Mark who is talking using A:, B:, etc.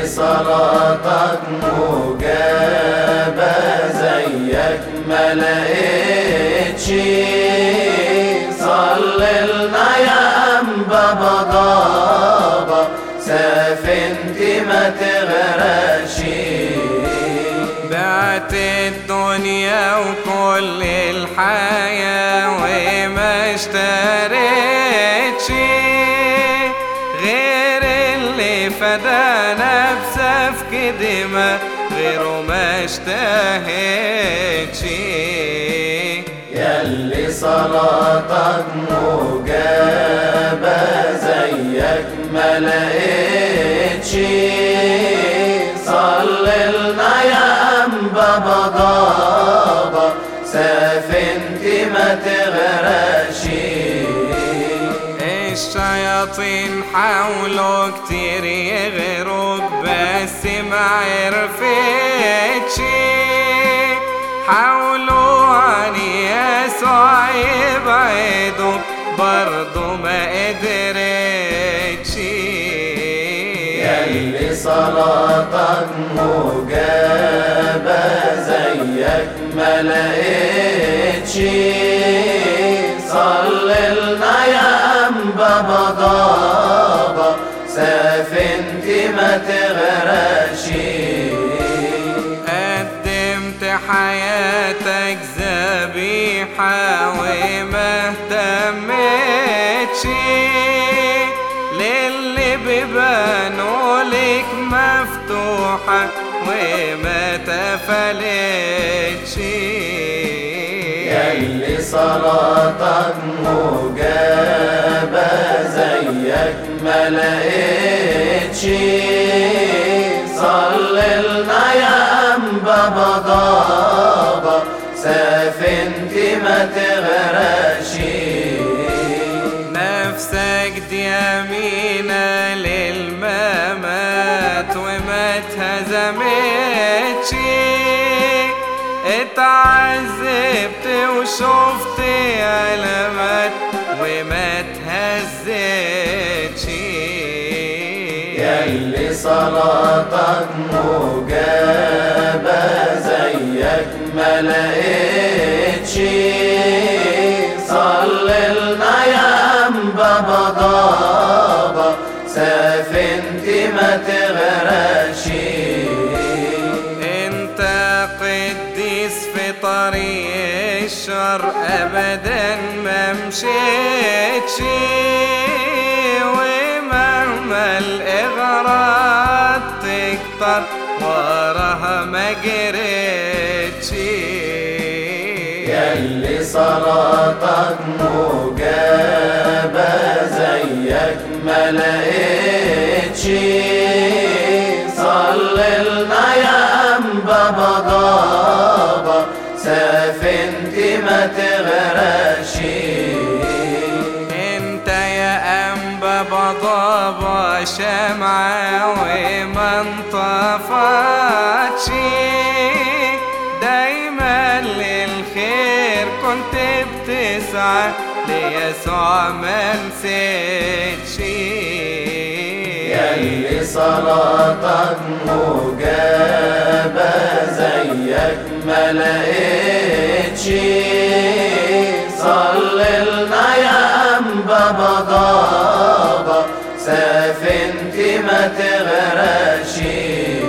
A: يلي صلاتك مجابة زيك ما لقيتش صلي لنا يا أنبا بضابة سفينتي ما تغرقش
B: بعت الدنيا وكل الحياة وما اشتريتش غير اللي فدى نفسه في كدمة غيره ما اشتهيتش
A: يلي صلاتك مجابة زيك ما لقيتش صلي لنا يا أنبا بضابة سفينتي ما تغرقش
B: الشياطين حاولوا كتير يغروك بس ما عرفتش حاولوا عن يسوع يبعدوك برضو ما قدرتش
A: يلي صلاتك مجابة زيك ما لقيتش صلي لنا يا أنبا بضابة سفينتي ما تغرقش
B: قدمت حياتك ذبيحة وما اهتمتش للي بيبانوا لك مفتوحة وما تفلتش
A: يلي صلاتك مجابة زيك ما لقيتش صلي لنا يا أنبا بضابة سفينتي ما تغرقش
B: نفسك دي أمينة للممات وما اتهزمتش اتعذبت وشفت علامات وما اتهزتش
A: يلي صلاتك مجابة زيك ما لقيتش صلي لنا يا أنبا بضابة سفينتي ما تغرقش
B: انت قديس في طريق الشر ابدا ما مشيتش ومهما الاغراض تكتر وراها ما جريتش
A: يلي صلاتك مجابة زيك ما لقيتش صلي لنا يا أنبا بضابة سفينتي ما تغرقش
B: انت يا انبا بضابة شمعة وما انطفتش دايما للخير كنت بتسعى ليسوع ما نسيتش
A: يلي صلاتك مجابة زيك ما لقيتش صلي لنا يا أنبا بضابة سفينتي ما تغرقش